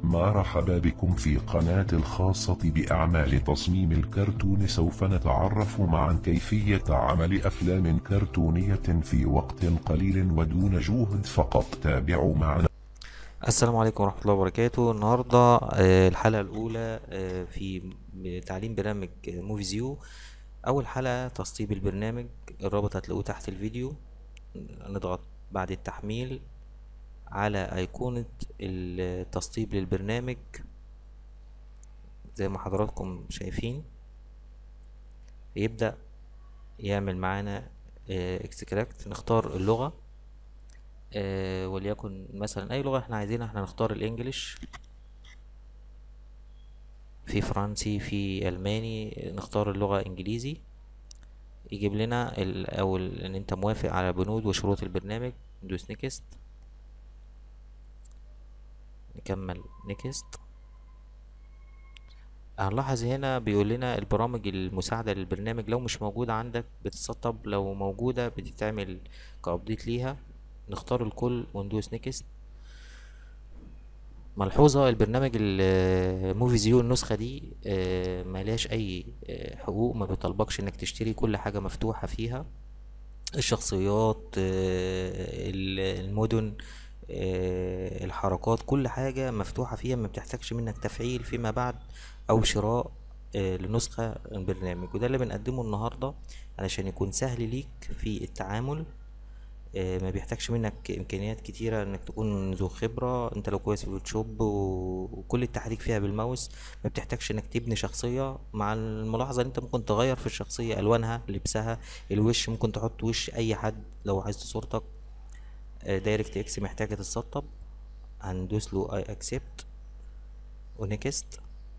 مرحبا بكم في قناة الخاصة بأعمال تصميم الكرتون سوف نتعرف معا كيفية عمل أفلام كرتونية في وقت قليل ودون جهد فقط تابعوا معنا السلام عليكم ورحمة الله وبركاته النهاردة آه، الحلقة الأولى آه، في تعليم برنامج موفي زيو أول حلقة تسطيب البرنامج الرابط هتلاقوه تحت الفيديو نضغط بعد التحميل على أيقونة التسطيب للبرنامج زي ما حضراتكم شايفين يبدأ يعمل معانا اكستراكت نختار اللغة آه، وليكن مثلا اي لغة احنا عايزينها احنا نختار الانجليش في فرنسي في الماني نختار اللغة انجليزي يجيب لنا الاول ان انت موافق على بنود وشروط البرنامج ندوس نيكست نكمل نيكست هنلاحظ هنا بيقول لنا البرامج المساعدة للبرنامج لو مش موجودة عندك بتتسطب لو موجودة بتتعمل كأبديت ليها نختار الكل وندوس نيكست ملحوظة البرنامج الموفي زيو النسخة دي آه، ملهاش أي آه، حقوق ما بيطلبكش إنك تشتري كل حاجة مفتوحة فيها الشخصيات آه، المدن آه، الحركات كل حاجة مفتوحة فيها ما بتحتاجش منك تفعيل فيما بعد أو شراء آه، لنسخة البرنامج وده اللي بنقدمه النهاردة علشان يكون سهل ليك في التعامل آه، ما بيحتاجش منك امكانيات كتيره انك تكون ذو خبره انت لو كويس في الفوتوشوب و- وكل التحريك فيها بالماوس ما بتحتاجش انك تبني شخصيه مع الملاحظه ان انت ممكن تغير في الشخصيه الوانها لبسها الوش ممكن تحط وش اي حد لو عايز صورتك دايركت اكس محتاجه تتسطب هندوس له اي اكسبت ونكست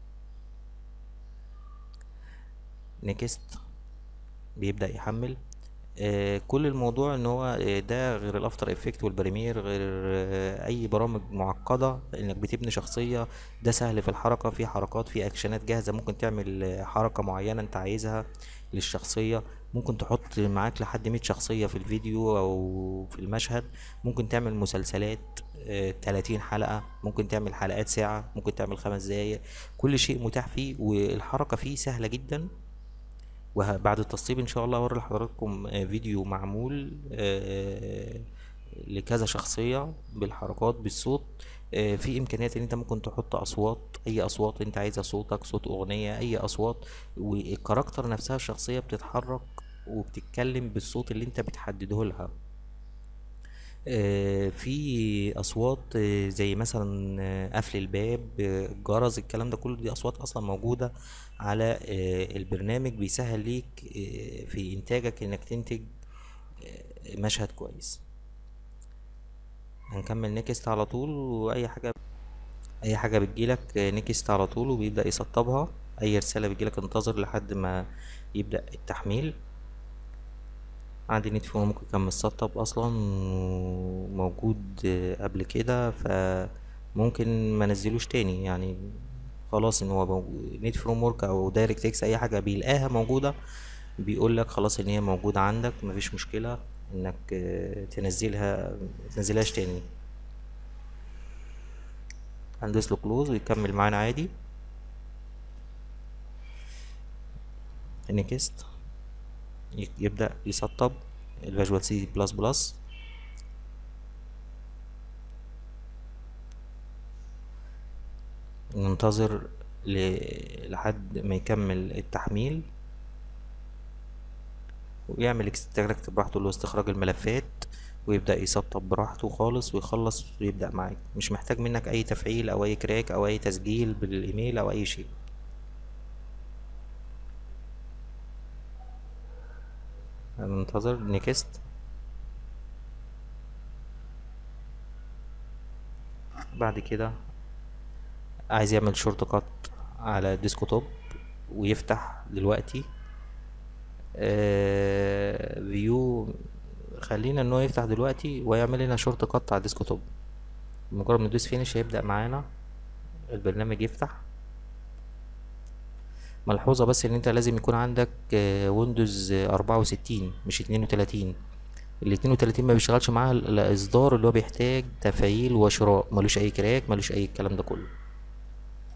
نكست بيبدأ يحمل آه، كل الموضوع ان هو آه، ده غير الافتر افكت والبريمير غير آه، اي برامج معقده انك بتبني شخصيه ده سهل في الحركه في حركات في اكشنات جاهزه ممكن تعمل آه، حركه معينه انت عايزها للشخصيه ممكن تحط معاك لحد 100 شخصيه في الفيديو او في المشهد ممكن تعمل مسلسلات آه، 30 حلقه ممكن تعمل حلقات ساعه ممكن تعمل خمس دقايق كل شيء متاح فيه والحركه فيه سهله جدا وبعد التسطيب ان شاء الله اوري لحضراتكم آه، فيديو معمول آه، لكذا شخصية بالحركات بالصوت آه، في امكانيات ان انت ممكن تحط اصوات اي اصوات انت عايزها صوتك صوت اغنية اي اصوات والكاركتر نفسها الشخصية بتتحرك وبتتكلم بالصوت اللي انت بتحدده لها آه، في اصوات آه، زي مثلا آه، قفل الباب آه، الجرس الكلام ده كله دي اصوات اصلا موجوده على آه، البرنامج بيسهل ليك آه، في انتاجك انك تنتج آه، مشهد كويس هنكمل نيكست على طول واي حاجه اي حاجه بتجيلك آه، نيكست على طول وبيبدا يسطبها اي رساله بتجيلك انتظر لحد ما يبدا التحميل عندي نت فون ممكن كان متسطب اصلا وموجود آه، قبل كده فممكن ما نزلوش تاني يعني خلاص ان هو موجود نت فروم ورك او دايركت اكس اي حاجه بيلاقاها موجوده بيقول لك خلاص ان هي موجوده عندك مفيش مشكله انك آه، تنزلها تنزلهاش تاني هندوس له كلوز ويكمل معانا عادي نيكست ي- يبدأ يسطب الفيجوال سي بلس بلس ننتظر ل- لحد ما يكمل التحميل ويعمل اكستراكت براحته اللي هو استخراج الملفات ويبدأ يسطب براحته خالص ويخلص ويبدأ معاك مش محتاج منك أي تفعيل أو أي كراك أو أي تسجيل بالإيميل أو أي شيء هننتظر نيكست بعد كده عايز يعمل شورت كات على ديسكتوب ويفتح دلوقتي فيو خلينا ان هو يفتح دلوقتي ويعمل لنا شورت كات على الديسكتوب مجرد ما ندوس فينيش هيبدأ معانا البرنامج يفتح ملحوظة بس ان انت لازم يكون عندك ويندوز اربعة وستين مش اتنين وتلاتين ال 32 ما بيشتغلش معاها ال- الاصدار اللي هو بيحتاج تفعيل وشراء ملوش اي كراك ملوش اي الكلام ده كله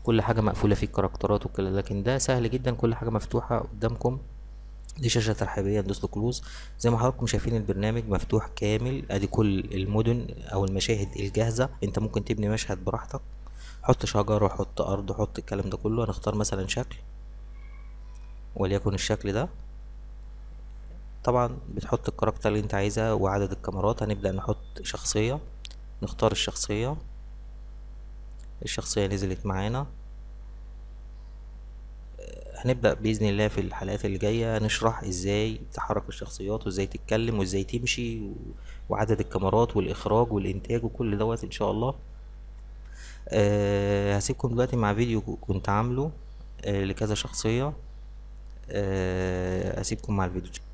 كل حاجة مقفولة فيه الكاركترات وكده لكن ده سهل جدا كل حاجة مفتوحة قدامكم دي شاشة ترحيبية ندوس له كلوز زي ما حضراتكم شايفين البرنامج مفتوح كامل ادي كل المدن او المشاهد الجاهزة انت ممكن تبني مشهد براحتك حط شجر وحط ارض وحط الكلام ده كله هنختار مثلا شكل وليكن الشكل ده طبعا بتحط الكاركتر اللي انت عايزها وعدد الكاميرات هنبدأ نحط شخصية نختار الشخصية الشخصية نزلت معانا هنبدأ بإذن الله في الحلقات اللي جاية نشرح ازاي تحرك الشخصيات وازاي تتكلم وازاي تمشي و- وعدد الكاميرات والإخراج والإنتاج وكل دوت إن شاء الله أه هسيبكم دلوقتي مع فيديو كنت عامله أه لكذا شخصية أه هسيبكم مع الفيديو